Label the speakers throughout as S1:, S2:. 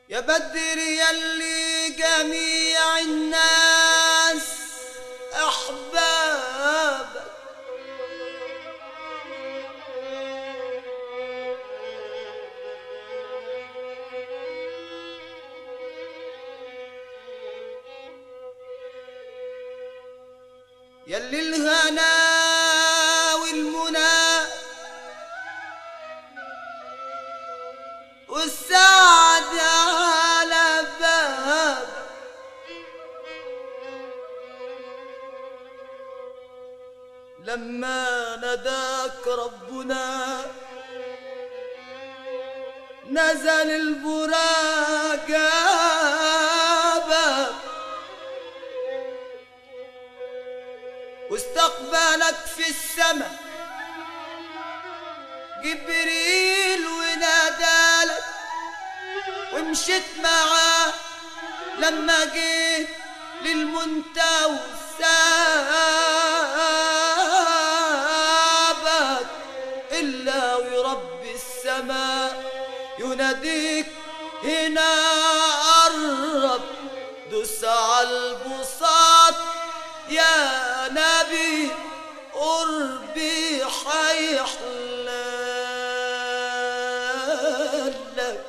S1: يا بدر يلي جميع الناس أحبابك يلي الهنا والمنى والسعد على باب لما نداك ربنا نزل البراق جابك واستقبلك في السماء جبريل ونادالك ومشيت معاه لما جيت للمنتهى وسابك إلا ورب السماء يناديك هنا قرب دوس على البساط يا نبي قربي حيحلالك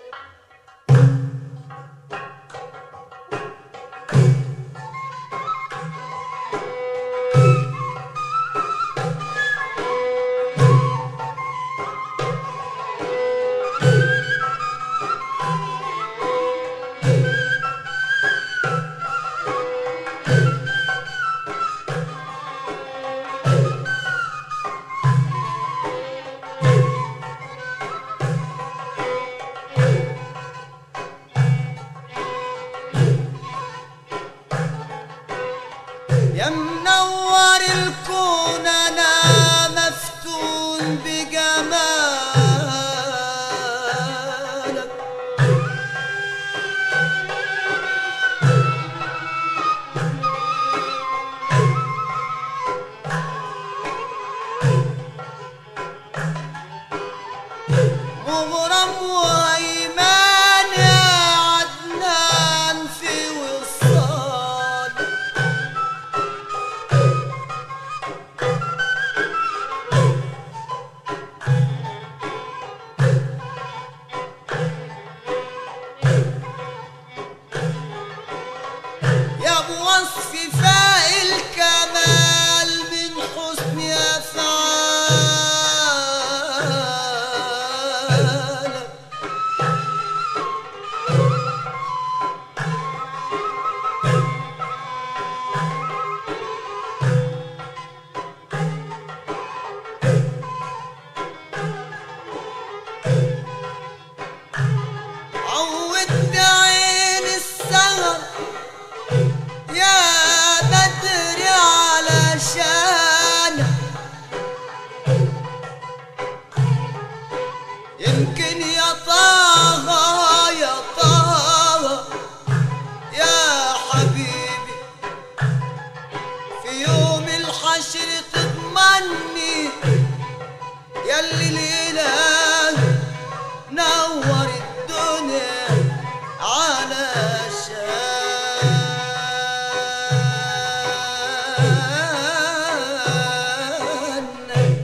S1: يا منور الكون انا مفتون بجمالك مغرم وهيمان يا عدنان في وصال يا ابو وصف فاء الكمال من حسن افعالك عودت عين السهر يا بدر علشان يمكن يا طه يا طه يا حبيبي في يوم الحشر تضمني يلي الاله نور الدنيا علشان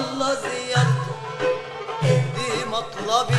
S1: الله زيارته دي مطلبي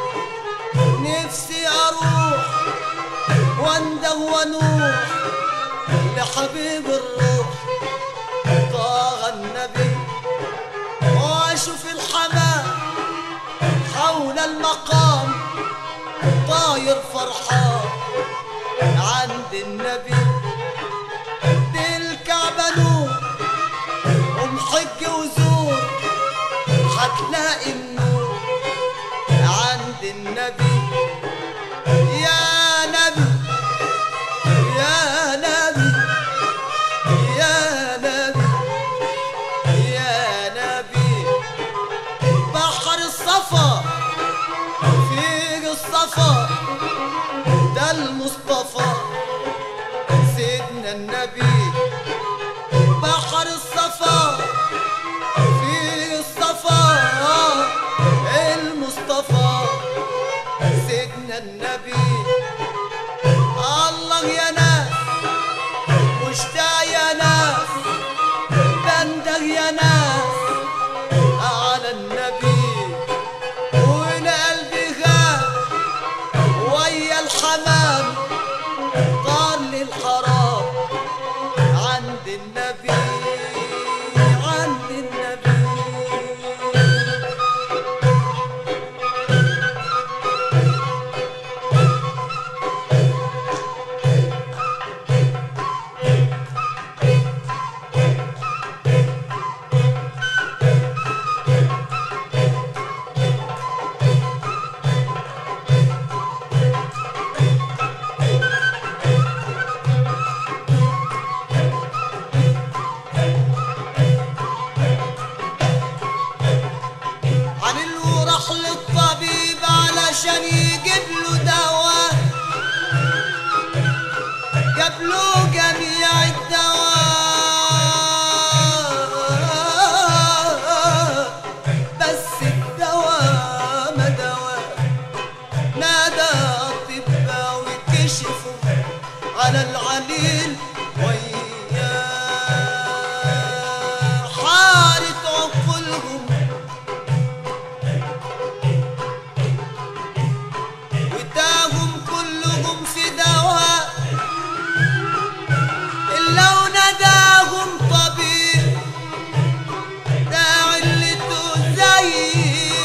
S1: نفسي اروح وانده ونوح لحبيب الروح طه النبي واشوف الحمام حول المقام طاير فرحان عند النبي دي الكعبة نور ومحج وزور هتلاقي النور عند النبي يا نبي يا نبي يا نبي يا نبي بحر الصفا فيك الصفا ده المصطفى سيدنا النبي بحر الصفا في الصفا المصطفى سيدنا النبي الله يا ناس مشتاق يا ناس بندق يا ناس على النبي وانا قلبي غاب ويا الحمام طار للحرام عند النبي عند النبي عن اللي راح للطبيب علشان يجيب له دواء جاب له جميع الدواء بس الدواء ما دواء نادى أطباء وكشفوا على العليل وياه حارة عقولهم وتاهم كلهم في دواء إلا ونداهم طبيب داعي اللي زي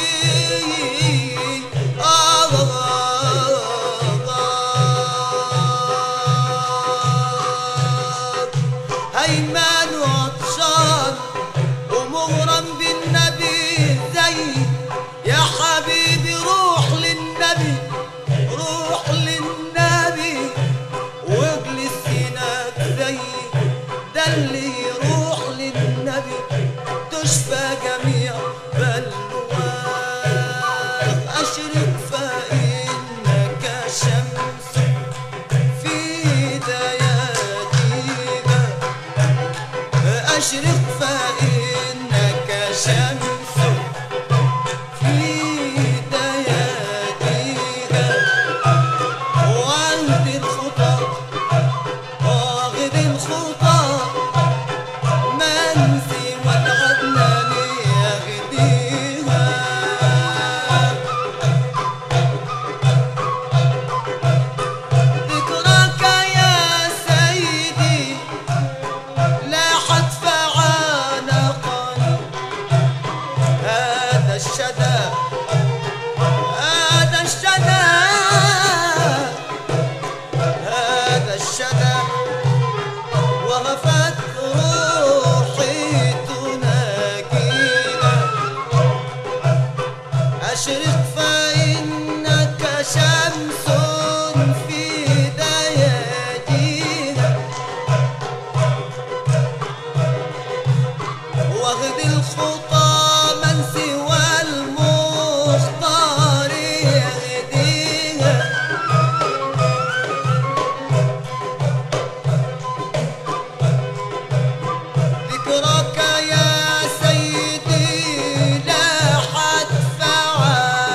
S1: آه آه هيمان وعطشان ومغرم بالنبي زي يا حبيبي روح للنبي روح للنبي واجلس هناك زي ده اللي يروح للنبي تشفى جميع بلواه أشرق فإنك شمس في دياديها أشرق فإنك شمس في دياديها واخد الخطى واخد الخطى منسي والعدنان ياخديها ذكرك يا سيدي لاحت فعانقا هذا الشدى هذا الشدى هذا الشدى وغفت روحي تناجينا أشرق فإنك شمس في دياجيها واخد الخطى من سوى المختار يهديها ذكرك يا سيدي لاحت فعال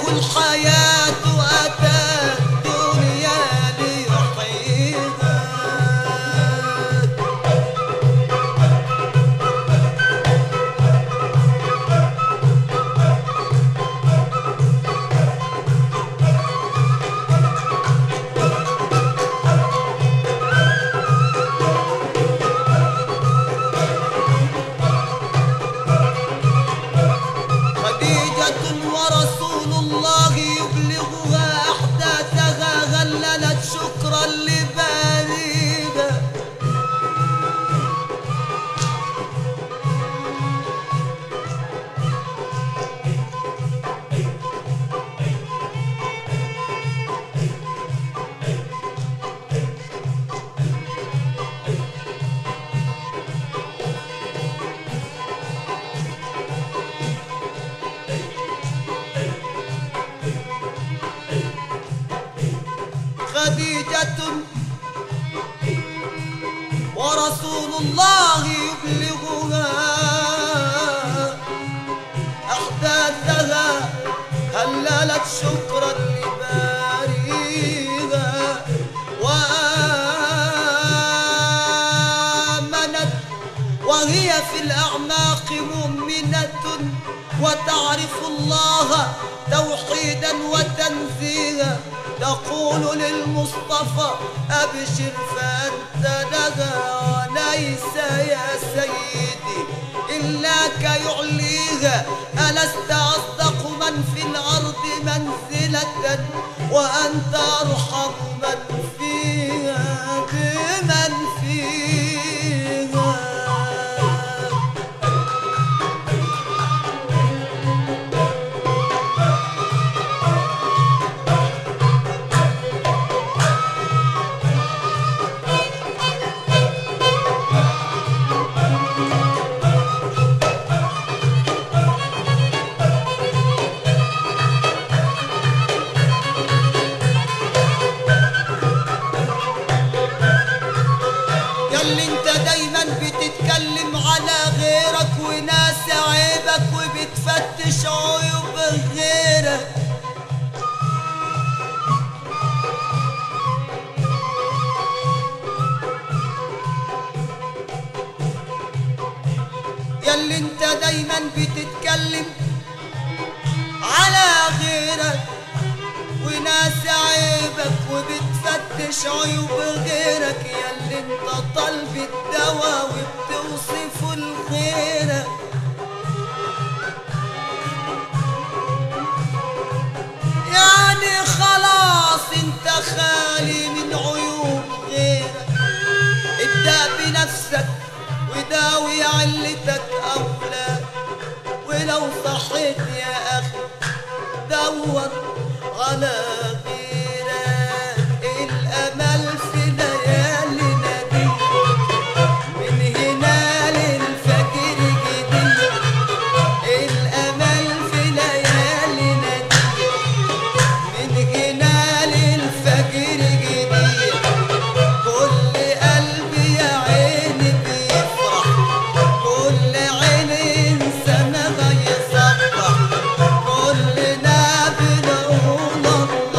S1: والحياة أتى الدنيا ليحييها خديجة ورسول الله يبلغها أحداثها غللت شكرا لباريها خديجة ورسول الله يبلغها أحداثها هللت شكرا لباريها وآمنت وهي في الأعماق مؤمنة وتعرف الله توحيدا وتنزيها تقول للمصطفى أبشر فأنت لها وليس يا سيدي إلاك يعليها ألست أصدق من في الأرض منزلة وأنت أرحم من فيها بمن فيها ياللي انت دايما بتتكلم على غيرك وناس عيبك وبتفتش عيوب غيرك ياللي انت دايما بتتكلم على غيرك وناس عيبك وبتفتش عيوب غيرك ياللي انت طالب الدواء وبتوصفه لغيرك يعني خلاص انت خالي من عيوب غيرك ابدأ بنفسك وداوي علتك أولى ولو صحيت يا أخي دور على غيرك الأمل في ليالينا دي من هنا للفجر جديد الأمل في ليالينا دي من هنا للفجر جديد كل قلبي يا عيني بيفرح كل عين انسان يصبح كلنا بنقول الله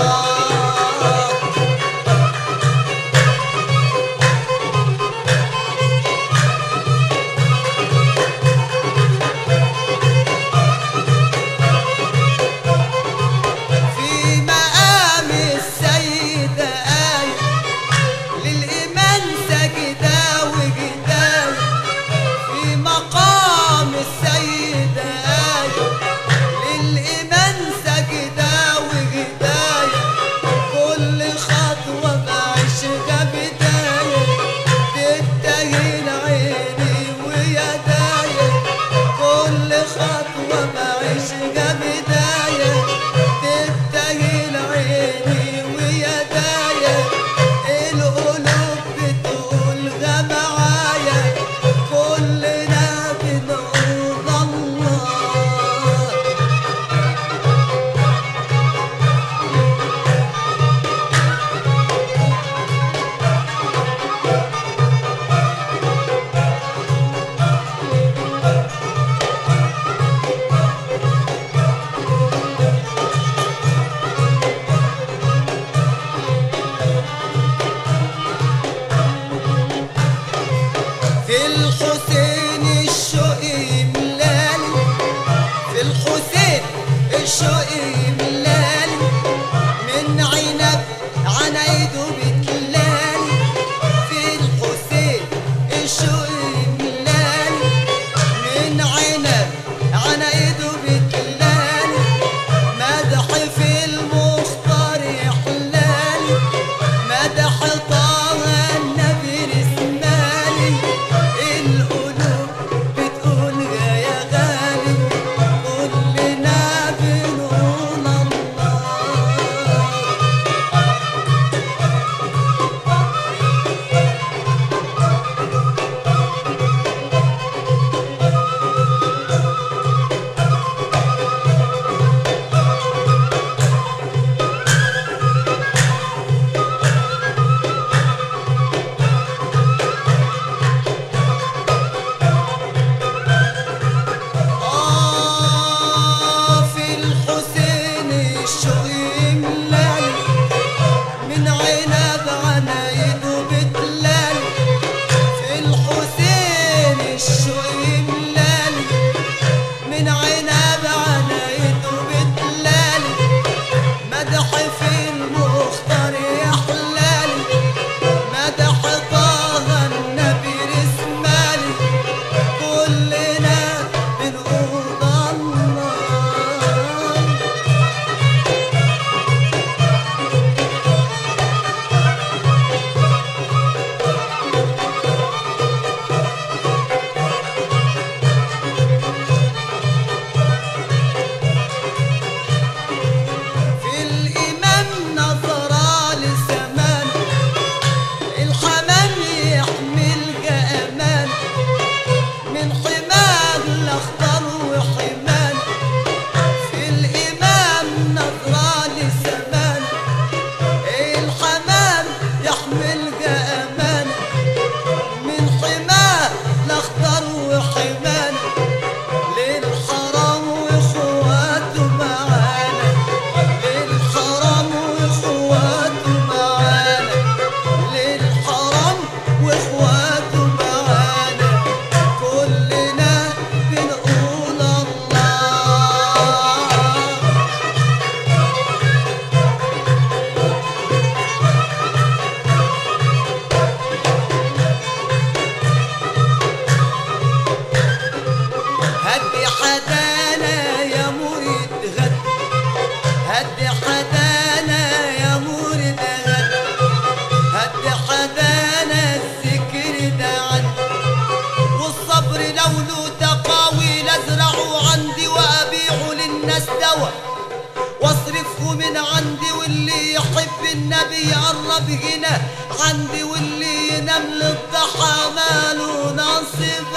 S1: الدواء واصرفه من عندي واللي يحب النبي يقرب هنا عندي واللي ينام للضحى ماله نصيب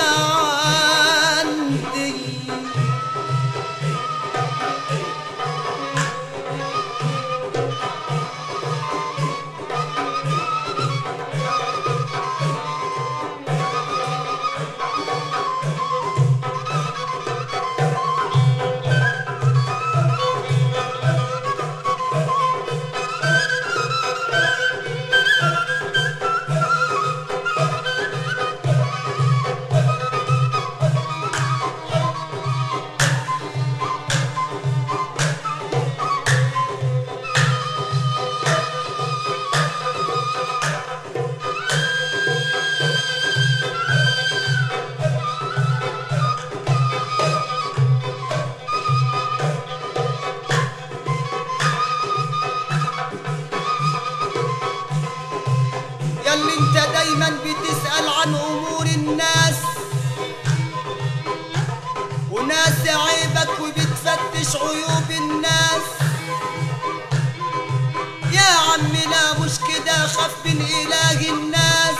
S1: عندي ياللي انت دايما بتسأل عن امور الناس وناس عيبك وبتفتش عيوب الناس يا عم لا مش كده خاف من اله الناس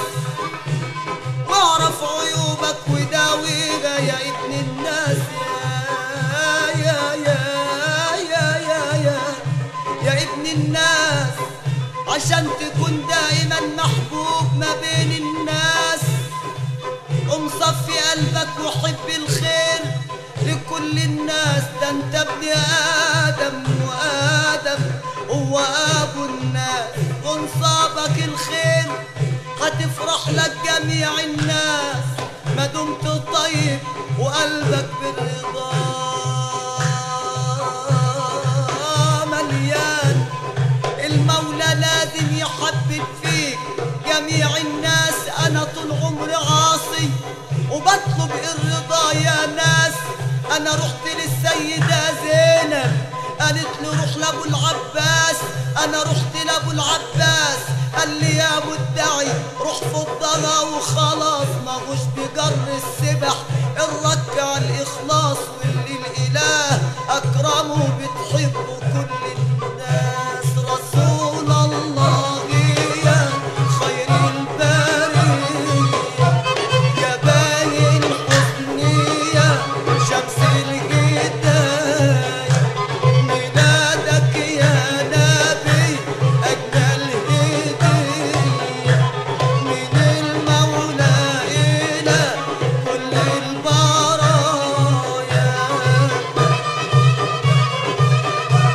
S1: واعرف عيوبك وداويها يا ابن الناس يا يا يا يا يا يا, يا ابن الناس عشان تكون دائما محبوب ما بين الناس قم صفي قلبك وحب الخير لكل الناس ده انت ابن ادم وادم هو ابو الناس وانصابك الخير هتفرح لك جميع الناس ما دمت طيب وقلبك بالرضا مليان المولى لازم يحبب فيك جميع الناس انا طول عمري عاصي وبطلب الرضا يا ناس انا رحت للسيدة زينب قالت لي روح لابو العباس انا رحت لابو العباس قال لي يا ابو الداعي روح فضلها وخلاص ما غش بجر السبح الركع الاخلاص واللي الاله اكرمه بتحبه كل الناس رسول الله يا خير البريه يا باين حسنية شمس الهداية ميلادك يا نبي أجمل هدية من المولى إلى كل البرايا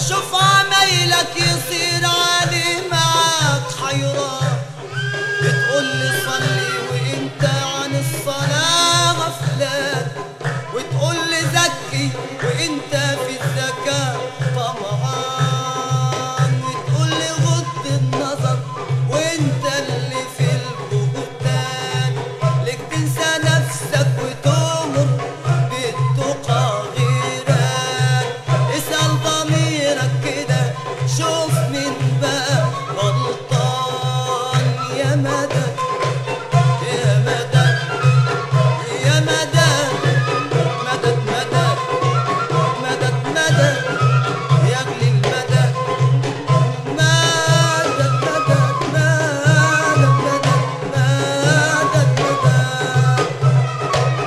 S1: اشوف عمايلك يصير علي معاك حيران بتقول لي صلي وانت عن الصلاة غفلان وتقول لي زكي وانت في الزكاة طمعان وتقول لي غض النظر وانت اللي في البهتان لك تنسى نفسك وتمر بالتقى غيرك اسأل ضميرك كده شوف مين بقى غلطان يا مدد يا مدد يا مدد مدد مدد مدد مدد يا أجل المدد مدد مدد مدد مدد مدد مدد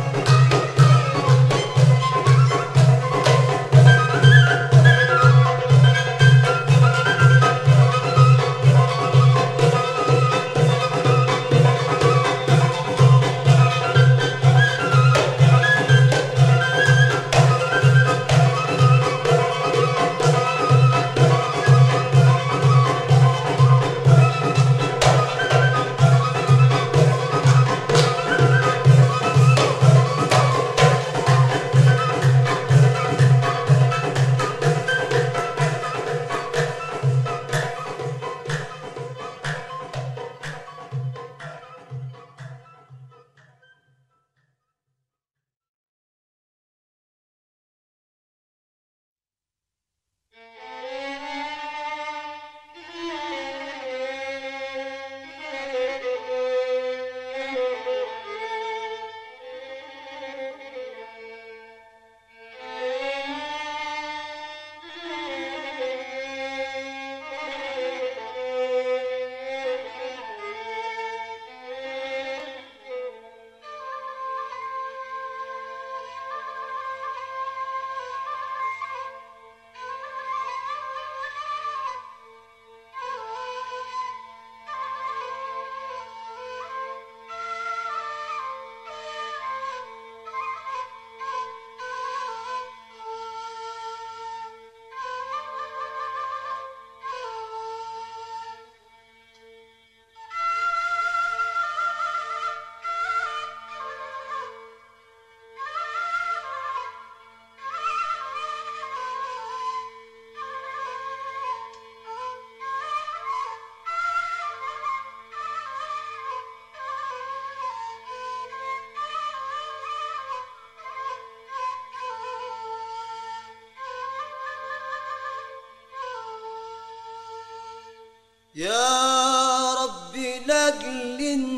S1: يا رب لاجل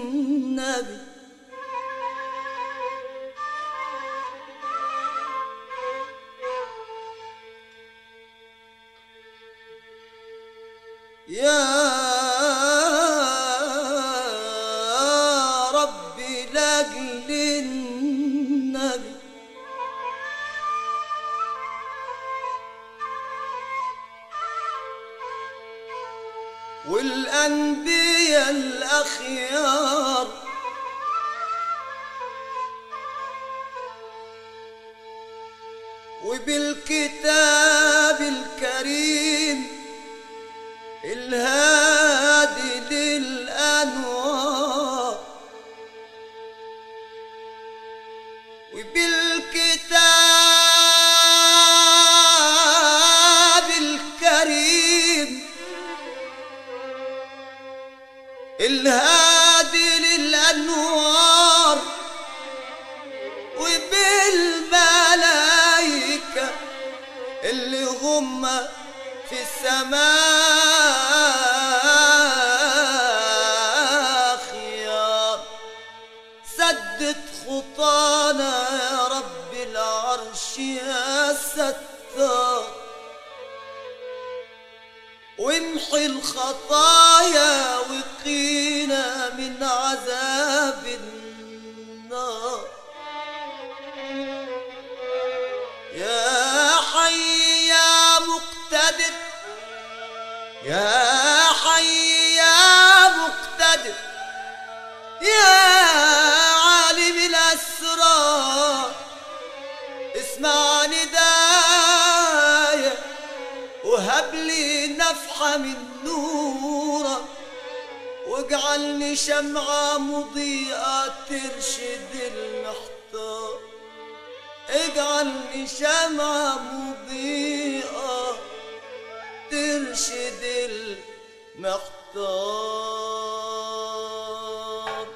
S1: النبي يا رب لاجل النبي والأنبياء الأخيار وبالكتاب الكريم الهادي للأنوار وبالكتاب الكريم الهادي للأنوار وبالملايكة اللي هم في السماء خيار سدد خطانا يا رب العرش يا ستار وامحي الخطايا وقينا من عذاب النار يا حي يا مقتدر يا حي يا مقتدر يا عالم الأسرار اسمع ندايا وهب لي نفحة من نورك واجعلني شمعة مضيئة ترشد المحتار اجعلني شمعة مضيئة ترشد المحتار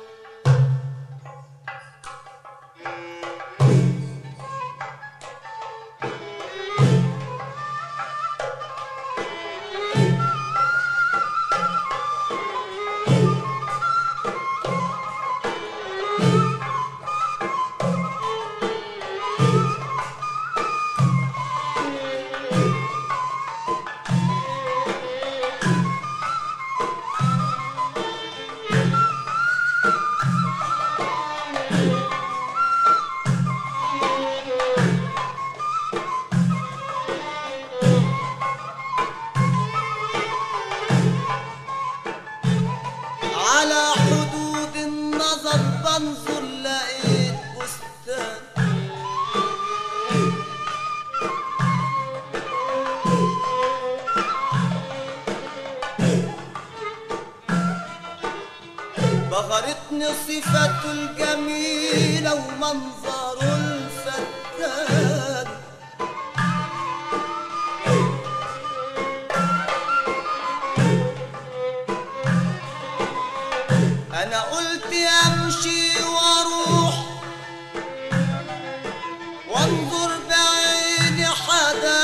S1: على حدود النظر بنظر لقيت بستان بغرتني صفته الجميلة ومنظره الفتان انا قلت امشي واروح وانظر بعيني حدا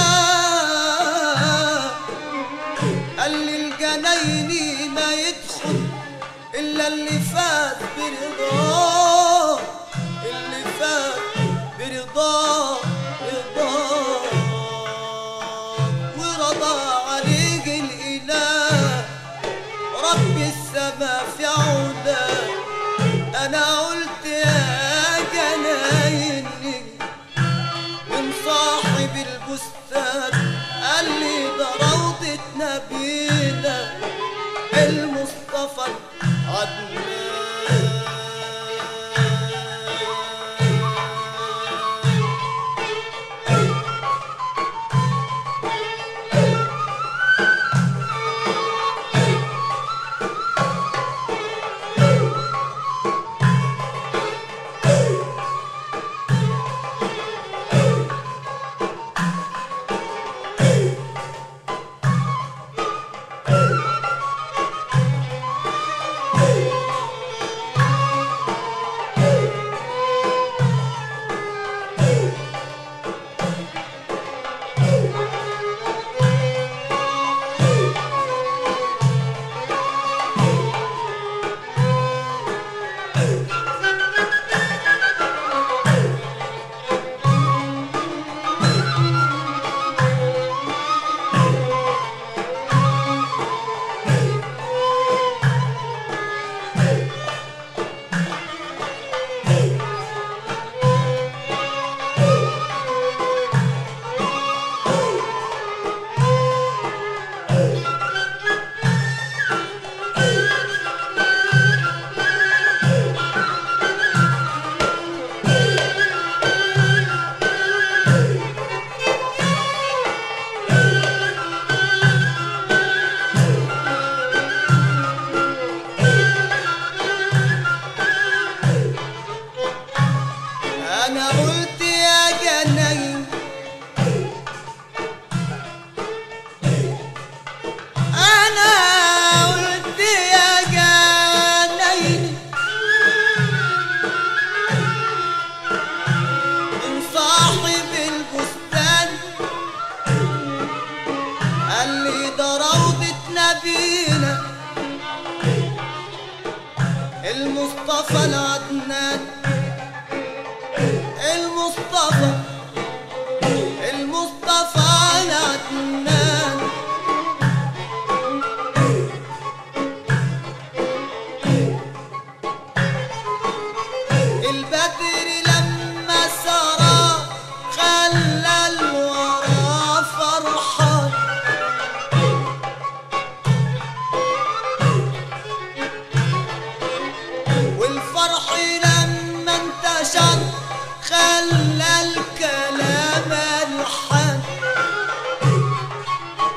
S1: قال لي الجنايني ما يدخل الا اللي فات برضاه اللي فات برضاه رضاه ورضى عليه الاله رب السما في عودة أنا قلت يا جنايني من صاحب البستان قال لي ده روضة نبينا المصطفى عدنان انا قلت يا جنين انا قلت يا جنين من صاحب البستان قال لي ده روضة نبينا المصطفى العدنان المصطفى المصطفى العدنان البدر لما سرى خلى الورى فرحان والفرح لما انتشر خلى الكلام الحان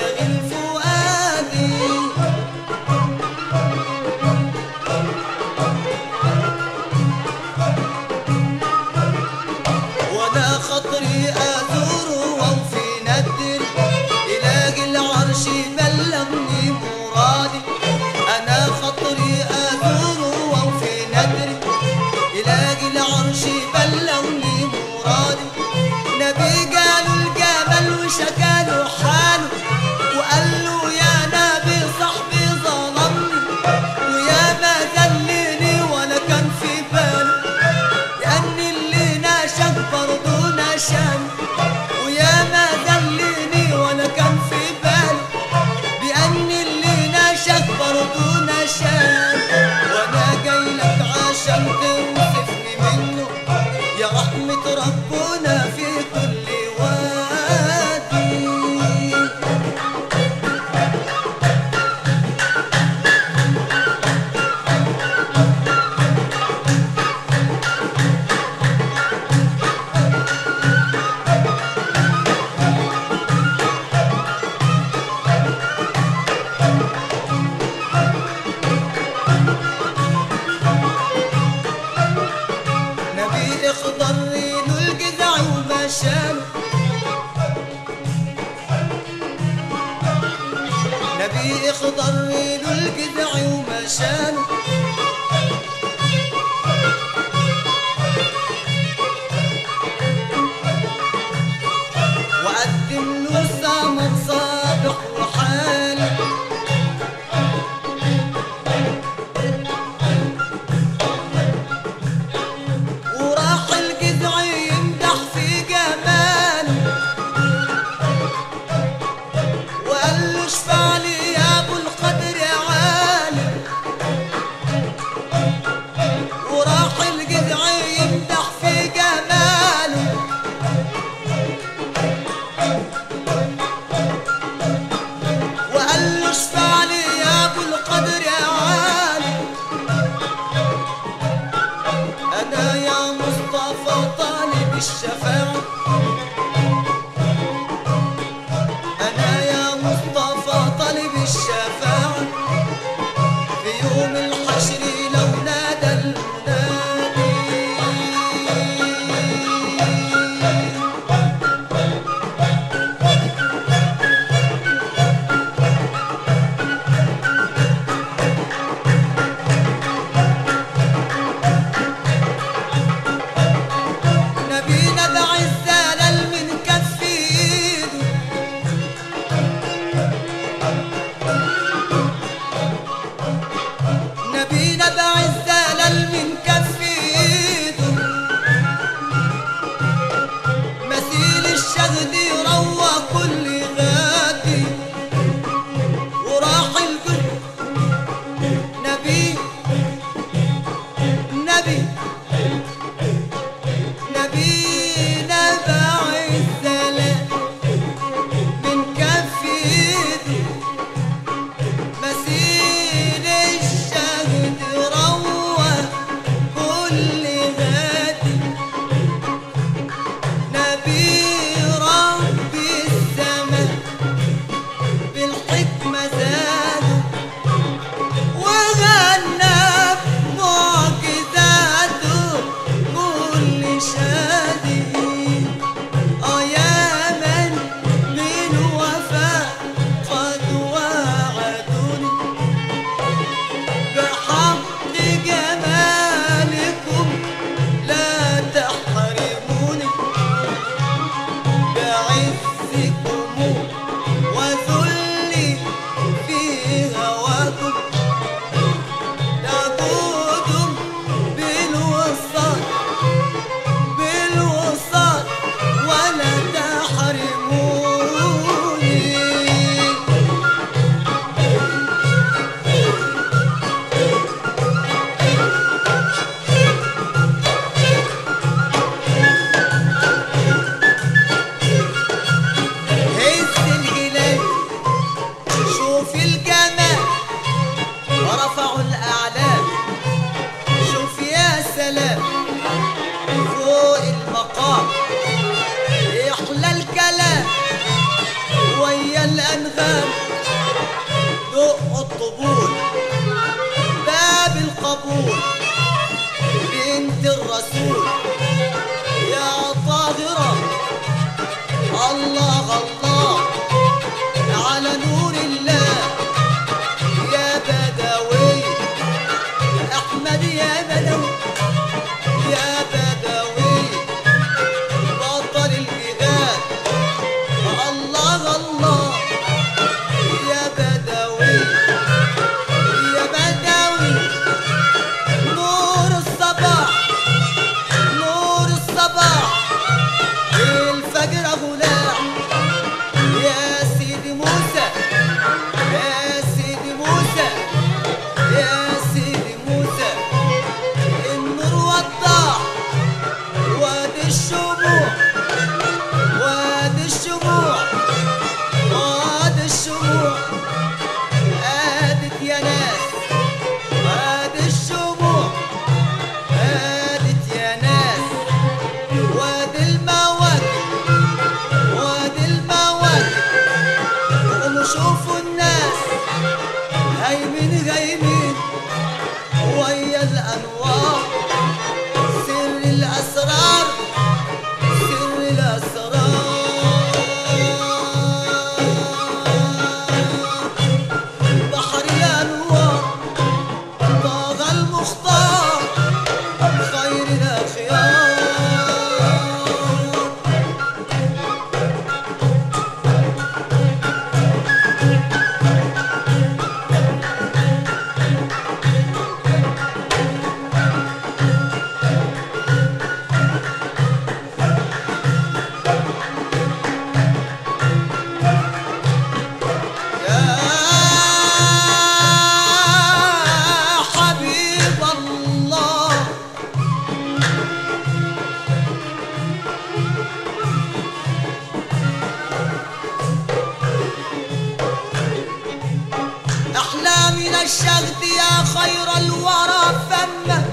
S1: شاغل فؤادي وانا خطري ازوره وفي ندر يلاقي العرش بلغني مرادي انا خطري ازوره وفي ندر يلاقي العرش بلغني مرادي نبي قالوا الجبل وشكاله حاله وقال له يا نبي صاحبي ظلمني ويا ما ذلني وانا كان في بالي لأن اللي ناشف برضه نشان ويا ما دلني وانا كان في بالي بأن اللي ناشف برضه نشان وانا جاي لك عشان توصفني منه يا رحمة ربنا في كل وادي نبي اخضر له الجذع ومشان نبي اخضر له الجذع ومشان وقدم له ثمر صابح وحال وراح الجذع يمدح في جماله وقال له اشفع لي يا ابو القدر عالي القبول باب القبول بنت الرسول يا طاهرة الله الله على نور الله يا بدوي أحمد يا بدوي يا بدوي بطل الجهاد الله الله يا بدوي يا بدوي نور الصباح نور الصباح الفجر غلاع يا سيدي موسى يا سيدي موسى يا سيدي موسى النور وضاح وادي الشموع وادي الشموع وادي الشموع قادت يا ناس وادي الشموع قادت يا ناس وادي المواكب وادي المواكب قوموا شوفوا الناس هايمين هايمين ويا الانوار سر الاسرار سر الاسرار بحر الانوار طاغى المختار خير الاخيار يا حبيب الله أحلى من الشغد يا خير الورى فمه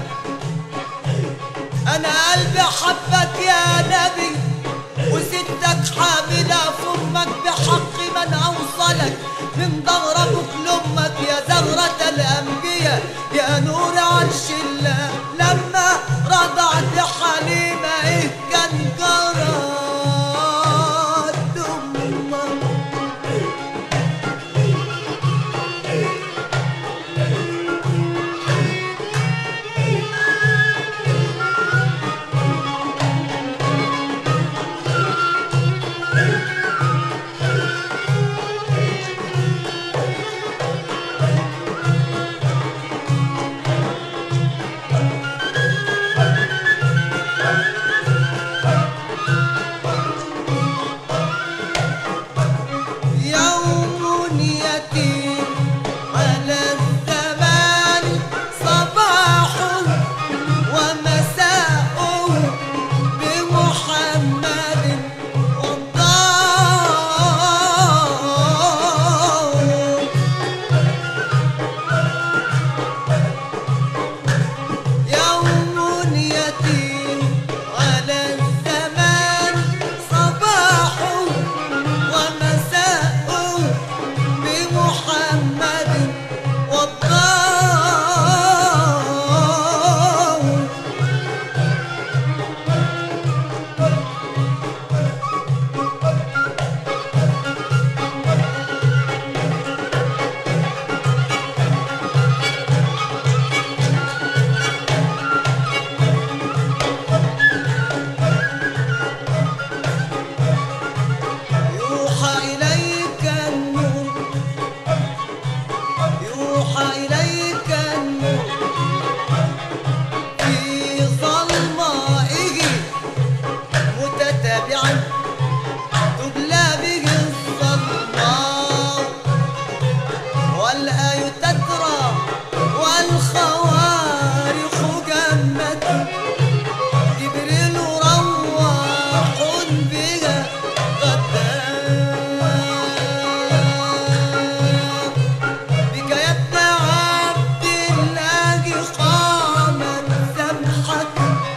S1: أنا قلبي حبك يا نبي وستك حاملة فمك بحق من أوصلك من ظهر أبوك لأمك يا زهرة الأنبياء يا نور عرش الله لما رضعت حليمة إيه كان جرى أمك يوم يتيم على الزمان صباح ومساء بمحمد والضاء يوم يتيم على الزمان صباح ومساء بمحمد والضاء يوحى إليك النور يوحى إليك النور في ظلمائه متتابعا تبلى به الظلماء والآي تترى والخوارق جمت جبريل روح بها غدام بك يا ابن عبد الله قامت سمحك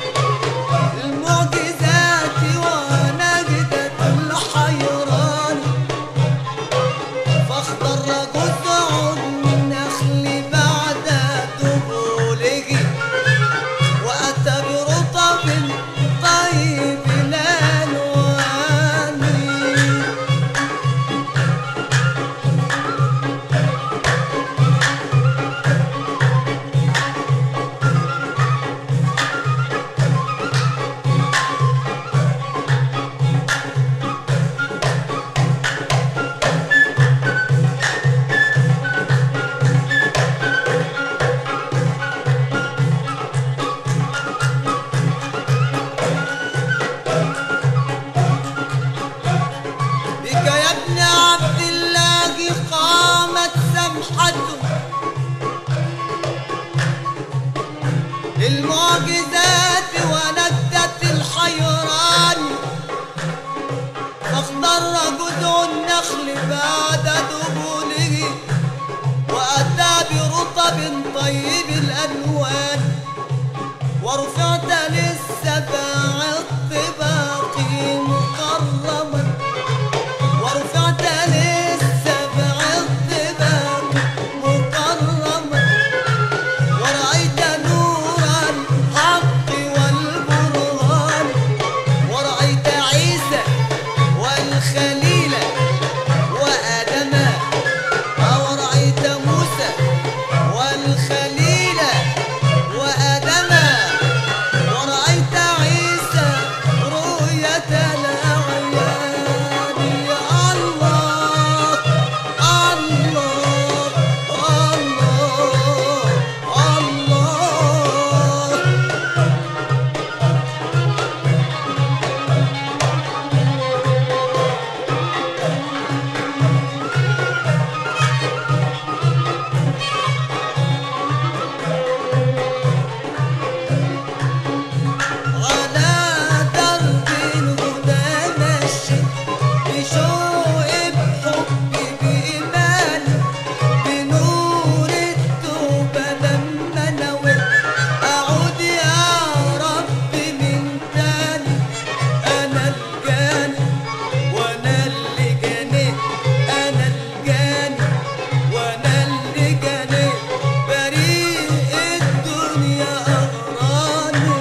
S1: المعجزات ونجدة الحيران فاخضر جذع النخل ورفعت للسبع الطباق مكرما ورفعت للسبع الطباق مكرما ورأيت نور الحق والبرهان ورأيت عيسى والخليل وآدم ورأيت موسى والخليل وآدم ورأيت عيسى رؤية الأعيان يا الله الله الله الله على درب الهدى مشي بشوق بحبي بإيماني بنور التوبة لما نويت أعود يا رب من تاني أنا الجاني وأنا اللي جنيت أنا الجاني وأنا اللي جنيت بريء الدنيا أغراني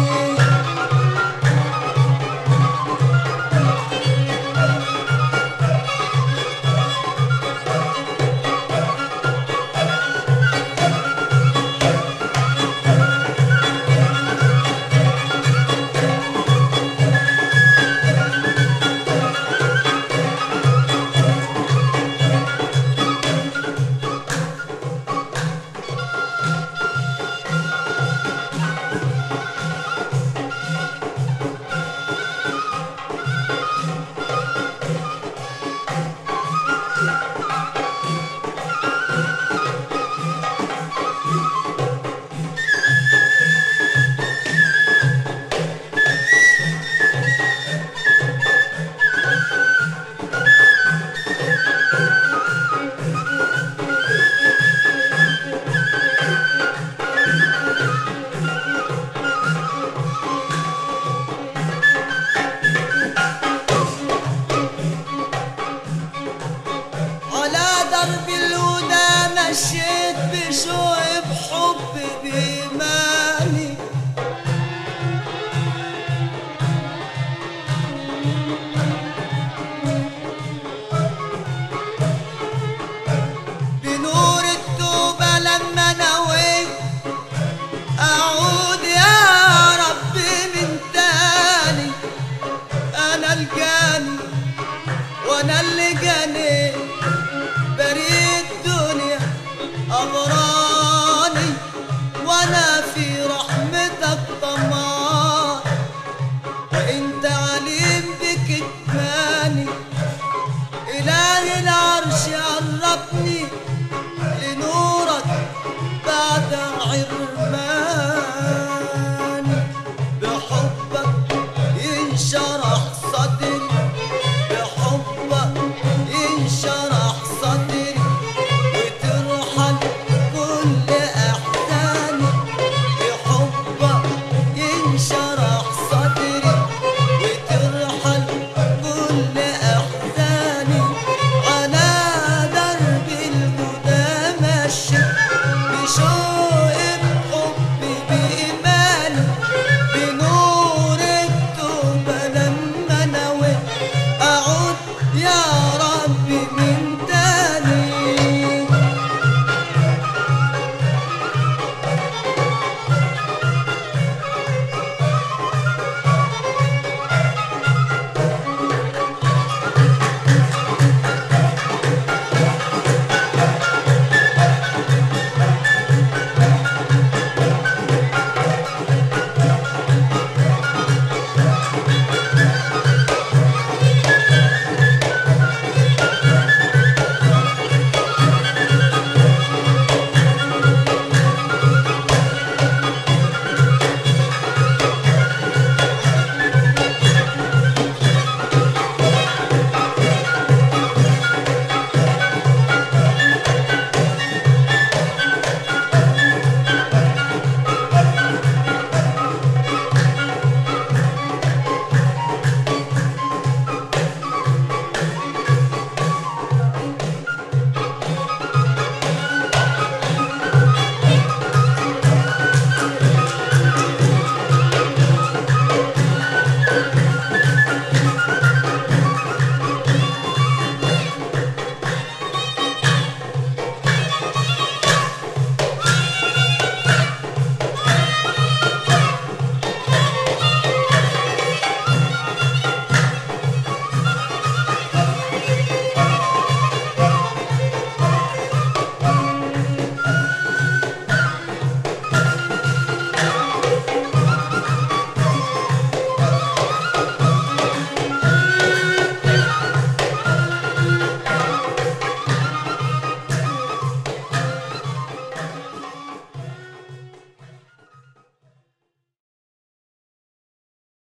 S1: على درب الهدى مشيت بشوق بحب بإيماني بنور التوبة لما نويت أعود يا رب من تاني أنا الجاني وأنا اللي جاني بريء الدنيا أغرى